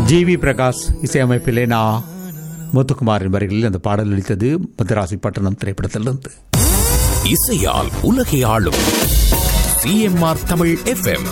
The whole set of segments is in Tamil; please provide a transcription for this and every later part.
ஜி வி பிரகாஷ் இசையமைப்பிலே நான் முத்துக்குமாரின் வரிகளில் அந்த பாடல் அளித்தது மதராசி பட்டணம் திரைப்படத்திலிருந்து இசையால் உலகை ஆளும் சிஎம்ஆர் தமிழ் எஃப்எம்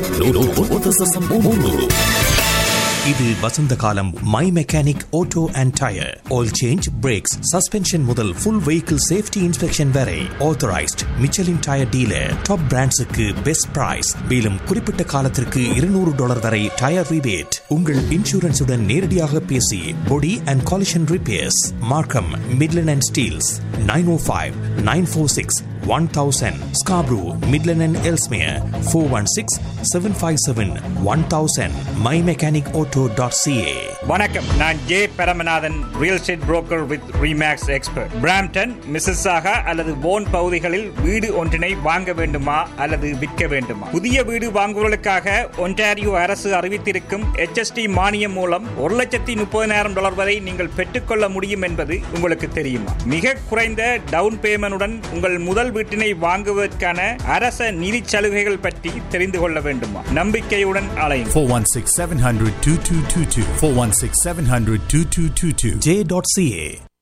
இது வசந்த காலம் my mechanic auto and tyre oil change brakes suspension முதல் ஃபுல் வெஹிக்கிள் சேஃப்டி இன்ஸ்பெக்ஷன் வரை authorised Michelin tyre dealer top பிராண்ட்ஸுக்கு பெஸ்ட் பிரைஸ் மேலும் குறிப்பிட்ட காலத்திற்கு இருநூறு டாலர் வரை டயர் ரிபேட் உங்கள் இன்சூரன்ஸுடன் நேரடியாக பேசி body and collision repairs Markham Midland and Steeles nine o five nine four six one thousand Scarborough Midland and Ellesmere four one six seven five seven one thousand my mechanic auto dot CA வணக்கம் நான் J Paramanathan real estate broker with Remax expert Brampton Mississauga அல்லது போன் பகுதிகளில் வீடு ஒன்றினை வாங்க வேண்டுமா அல்லது விற்க வேண்டுமா புதிய வீடு வாங்குவதற்காக ஒன்டாரியோ அரசு அறிவித்திருக்கும் HST மானியம் மூலம் ஒரு லட்சத்தி முப்பதினாயிரம் டாலர் வரை நீங்கள் பெற்றுக்கொள்ள முடியும் என்பது உங்களுக்கு தெரியுமா மிக குறைந்த டவுன் பேமெண்டுடன் உங்கள் முதல் வீட்டினை வாங்குவதற்கான அரச நிதி சலுகைகள் பற்றி தெரிந்து கொள்ள வேண்டுமா நம்பிக்கையுடன் அலையும் 416 700 2222. 416 700 2222. J dot CA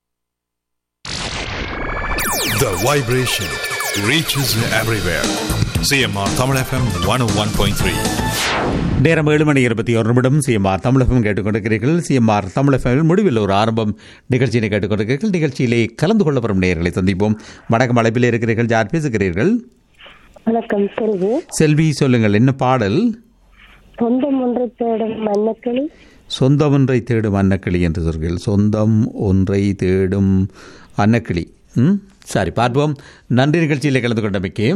The vibration reaches everywhere. CMR Tamil FM 101.3. நேரம் ஏழு மணி இருபத்தி ஒரு நிமிடம் சிஎம்ஆர் தமிழகம் கேட்டுக்கொண்டிருக்கிறீர்கள் சிஎம்ஆர் தமிழகம் முடிவில் ஒரு ஆரம்பம் நிகழ்ச்சியினை கேட்டுக்கொண்டிருக்கிறீர்கள் நிகழ்ச்சியிலே கலந்து கொள்ள வரும் நேயர்களை சந்திப்போம் வணக்கம் அழைப்பில் இருக்கிறீர்கள் யார் பேசுகிறீர்கள் வணக்கம் செல்வி செல்வி சொல்லுங்கள் என்ன பாடல் சொந்தம் ஒன்று தேடும் மன்னக்கிளி சொந்தம் ஒன்றை தேடும் அன்னக்கிளி என்று சொல்கிறீர்கள் சொந்தம் ஒன்றை தேடும் அன்னக்கிளி ம் சரி பார்ப்போம் நன்றி நிகழ்ச்சியில் கலந்து கொண்டமைக்கு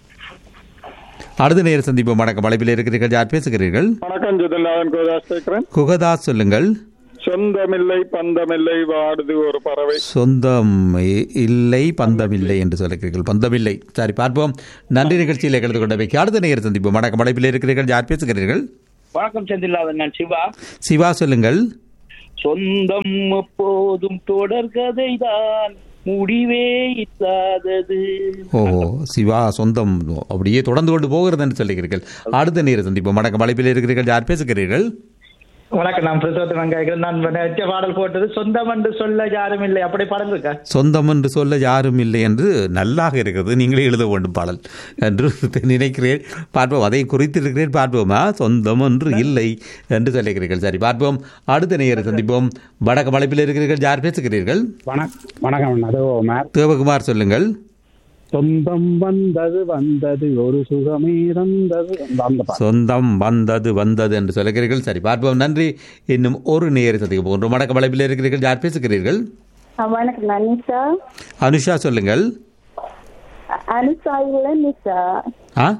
அடுத்த நேர சந்திப்போம் வணக்கம் அழைப்பில் இருக்கிறீர்கள் யார் பேசுகிறீர்கள் வணக்கம் ஜெகநாதன் கோதாஸ் கேட்கிறேன் குகதாஸ் சொல்லுங்கள் சொந்தமில்லை பந்தமில்லை வாடுது ஒரு பறவை சொந்தம் இ- இல்லை பந்தமில்லை என்று சொல்லுகிறீர்கள் பந்தமில்லை சரி பார்ப்போம் நன்றி நிகழ்ச்சியில் கலந்து கொண்டமைக்கு அடுத்த நேர சந்திப்போம் வணக்கம் அழைப்பில் இருக்கிறீர்கள் யார் பேசுகிறீர்கள் வணக்கம் செந்தில்லாதன் நான் சிவா சிவா சொல்லுங்கள் சொந்தம் எப்போதும் தொடர்கதைதான் முடிவே இல்லாதது ஓஹோ சிவா சொந்தம் அப்படியே தொடர்ந்து கொண்டு போகிறது என்று சொல்லுகிறீர்கள் அடுத்த நேர சந்திப்போம் வணக்கம் அழைப்பில் இருக்கிறீர்கள் யார் பேசுகிறீர்கள் வணக்கம் நான் பிரசவத்தை கேட்கிறேன் நான் வச்ச பாடல் போட்டது சொந்தம் என்று சொல்ல யாரும் இல்லை அப்படி பாடல் இருக்கா சொந்தம் என்று சொல்ல யாரும் இல்லை என்று நல்லாக இருக்கிறது நீங்களே எழுத வேண்டும் பாடல் என்று நினைக்கிறேன் பார்ப்போம் அதை குறித்திருக்கிறேன் பார்ப்போமா சொந்தம் என்று இல்லை என்று சொல்லுகிறீர்கள் சரி பார்ப்போம் அடுத்த நேர சந்திப்போம் வணக்கம் அழைப்பில் இருக்கிறீர்கள் யார் பேசுகிறீர்கள் வணக்கம் வணக்கம் அது மேம் தேவகுமார் சொல்லுங்கள் சொந்தம் வந்தது வந்தது ஒரு சுகமே தந்தது அந்த அந்த பாட்டு. சொந்தம் வந்தது வந்தது என்று சொல்லுகிறீர்கள் சரி பார்ப்போம் நன்றி இன்னும் ஒரு நேர சந்திக்க போகின்றோம் வணக்கம் அழைப்பில் இருக்கிறீர்கள் யார் பேசுகிறீர்கள் அஹ் வணக்கம் நான் நிஷா அனுஷா சொல்லுங்கள் அ- அனுஷா இல்ல நிஷா ஆ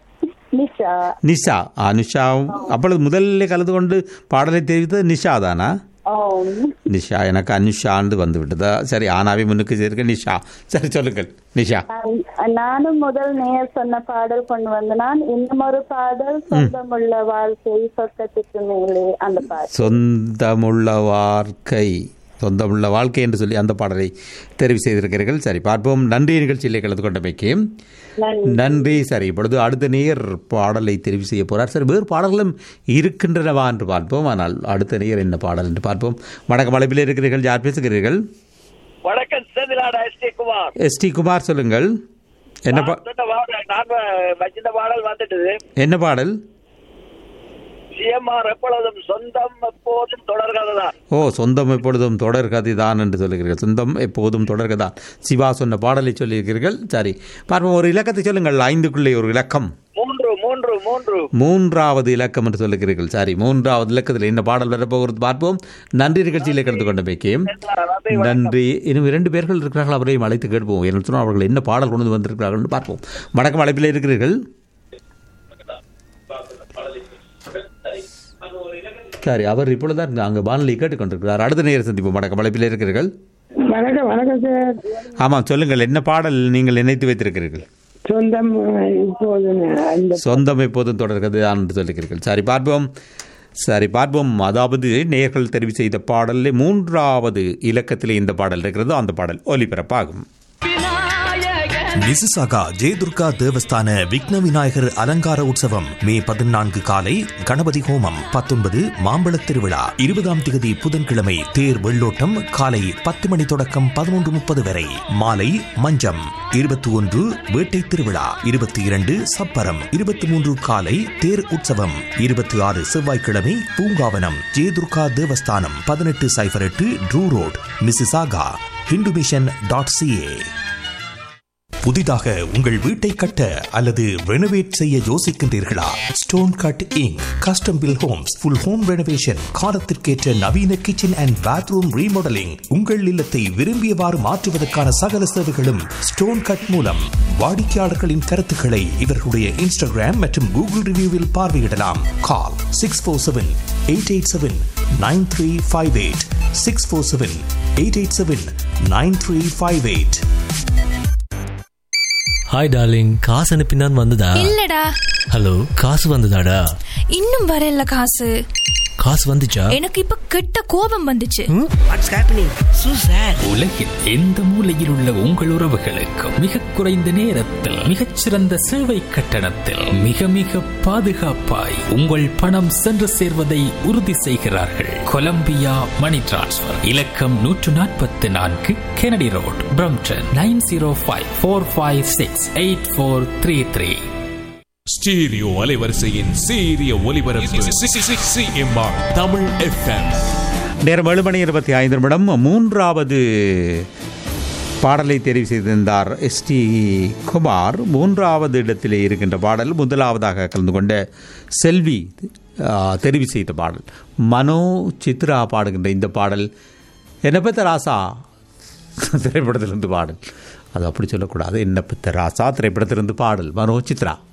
நிஷா நிஷா அனுஷா அப்பொழுது முதல்ல கலந்து கொண்டு பாடலை தெரிவித்தது நிஷா தானா ஓ நிஷா எனக்கு அனுஷாண்டு வந்து விட்டதா சரி ஆனாவே முன்னுக்கு சேர்க்க நிஷா சரி சொல்லுங்கள் நிஷா அஹ் நானும் முதல் நேர் சொன்ன பாடல் கொண்டு வந்த நான் இன்னும் ஒரு பாடல் சொந்தமுள்ள வாழ்க்கை சொர்க்கத்துக்கு மேலே அந்த பாடல் சொந்தமுள்ள வாழ்க்கை சொந்தமுள்ள வாழ்க்கை என்று சொல்லி அந்த பாடலை தெரிவு செய்திருக்கிறீர்கள் சரி பார்ப்போம் நன்றி நிகழ்ச்சியிலே கலந்து கொண்டமைக்கு நன்றி. நன்றி சரி இப்பொழுது அடுத்த நேர் பாடலை தெரிவு செய்ய போறார் சரி வேறு பாடல்களும் இருக்கின்றனவா என்று பார்ப்போம் ஆனால் அடுத்த நேர் என்ன பாடல் என்று பார்ப்போம் வணக்கம் அழைப்பில் இருக்கிறீர்கள் யார் பேசுகிறீர்கள் வணக்கம் செந்திலாடா S K Kumar S D Kumar சொல்லுங்கள் என்ன பா சொன்ன பாடல் நான் வச்சிருந்த பாடல் வந்துட்டது என்ன பாடல் சிஎம்ஆர் எப்பொழுதும் சொந்தம் எப்போதும் தொடர்கதை தான் ஓ சொந்தம் எப்பொழுதும் தொடர்கதை தான் என்று சொல்லுகிறீர்கள் சொந்தம் எப்போதும் தொடர்கதை சிவா சொன்ன பாடலை சொல்லியிருக்கிறீர்கள் சரி பார்ப்போம் ஒரு இலக்கத்தை சொல்லுங்கள் ஐந்துக்குள்ளே ஒரு இலக்கம் மூன்று மூன்று மூன்று மூன்றாவது இலக்கம் என்று சொல்லுகிறீர்கள் சரி மூன்றாவது இலக்கத்தில் என்ன பாடல் வரப்போகிறது பார்ப்போம் நன்றி நிகழ்ச்சியில் கலந்து கொண்டமைக்கு நன்றி இன்னும் இரண்டு பேர்கள் இருக்கிறார்கள் அவரையும் அழைத்து கேட்போம் என்ன சொன்னால் அவர்கள் என்ன பாடல் கொண்டு வந்திருக்கிறார்கள் என்று பார்ப்போம் வணக்கம் அழைப்பில் இருக்கிறீர்கள் சரி அவர் இப்பொழுதுதான் அங்கே வானொலி கேட்டுக்கொண்டிருக்கிறார் அடுத்த நேரம் சந்திப்போம் வணக்கம் அழைப்பில் இருக்கிறீர்கள் வணக்கம் வணக்கம் சார் ஆமாம் சொல்லுங்கள் என்ன பாடல் நீங்கள் நினைத்து வைத்திருக்கிறீர்கள் சொந்தம் அஹ், இப்போது அந்த சொந்தம் எப்போதும் தொடர்கிறது என்று சொல்லுகிறீர்கள் சரி பார்ப்போம் சரி பார்ப்போம் அதாவது நேர்கள் தெரிவு செய்த பாடலில் மூன்றாவது இலக்கத்திலே இந்த பாடல் இருக்கிறதோ அந்த பாடல் ஒலிபரப்பாகும் விநாயகனே மிசிசாகா ஜெயதுர்கா தேவஸ்தான விக்ன விநாயகர் அலங்கார உற்சவம் மே பதினான்கு காலை கணபதி ஹோமம் பத்தொன்பது மாம்பழத் திருவிழா இருபதாம் திகதி புதன்கிழமை தேர் வெள்ளோட்டம் காலை பத்து மணி தொடக்கம் பதினொன்று முப்பது வரை மாலை மஞ்சம் இருபத்தி ஒன்று வேட்டை திருவிழா இருபத்தி இரண்டு சப்பரம் இருபத்தி மூன்று காலை தேர் உற்சவம் இருபத்தி ஆறு செவ்வாய்க்கிழமை பூங்காவனம் ஜெயதுர்கா தேவஸ்தானம் பதினெட்டு சைபர் எட்டு Drew road Mississauga Hindu mission dot CA புதிதாக உங்கள் வீட்டை கட்ட அல்லது ரெனோவேட் செய்ய யோசிக்கின்றீர்களா stone cutting custom build homes full home renovation காலத்திற்கேற்ற நவீன கிச்சன் அண்ட் பாத்ரூம் ரீமாடலிங் உங்கள் இல்லத்தை விரும்பியவாறு மாற்றுவதற்கான சகல சேவைகளும் ஸ்டோன் கட் மூலம் வாடிக்கையாளர்களின் கருத்துக்களை இவர்களுடைய இன்ஸ்டாகிராம் மற்றும் கூகுள் ரிவ்யூவில் பார்வையிடலாம் call six four seven eight eight seven nine three five eight six four seven eight eight seven nine three five eight hi darling காசு அனுப்பினான் வந்ததா இல்லடா ஹலோ காசு வந்ததாடா இன்னும் வரல காசு காசு வந்துச்சா எனக்கு இப்ப கெட்ட கோபம் வந்துச்சு உலகில் எந்த மூலையில் உள்ள உங்கள் உறவுகளுக்கு மிக குறைந்த நேரத்தில் மிகச்சிறந்த சேவை கட்டணத்தில் மிக மிக பாதுகாப்பாய் உங்கள் பணம் சென்று சேர்வதை உறுதி செய்கிறார்கள் கொலம்பியா மணி டிரான்ஸ்ஃபர் இலக்கம் நூற்று நாற்பத்தி நான்கு Kennedy road Brampton nine zero five four five six eight four three three stereo அலைவரிசையின் சீரிய ஒலிபரப்பு சிஎம்ஆர் தமிழ் எஃப்எம் நேரம் ஏழு மணி இருபத்தி ஐந்து நிமிடம் மூன்றாவது பாடலை தெரிவு செய்திருந்தார் எஸ் டி குமார் மூன்றாவது இடத்திலே இருக்கின்ற பாடல் முதலாவதாக கலந்து கொண்ட செல்வி ஆ, தெரிவு செய்த பாடல் மனோ சித்ரா பாடுகின்ற இந்த பாடல் என்ன பெத்த ராசா திரைப்படத்திலிருந்து பாடல் அது அப்படி சொல்லக்கூடாது என்ன பெத்த ராசா திரைப்படத்திலிருந்து பாடல் மனோ சித்ரா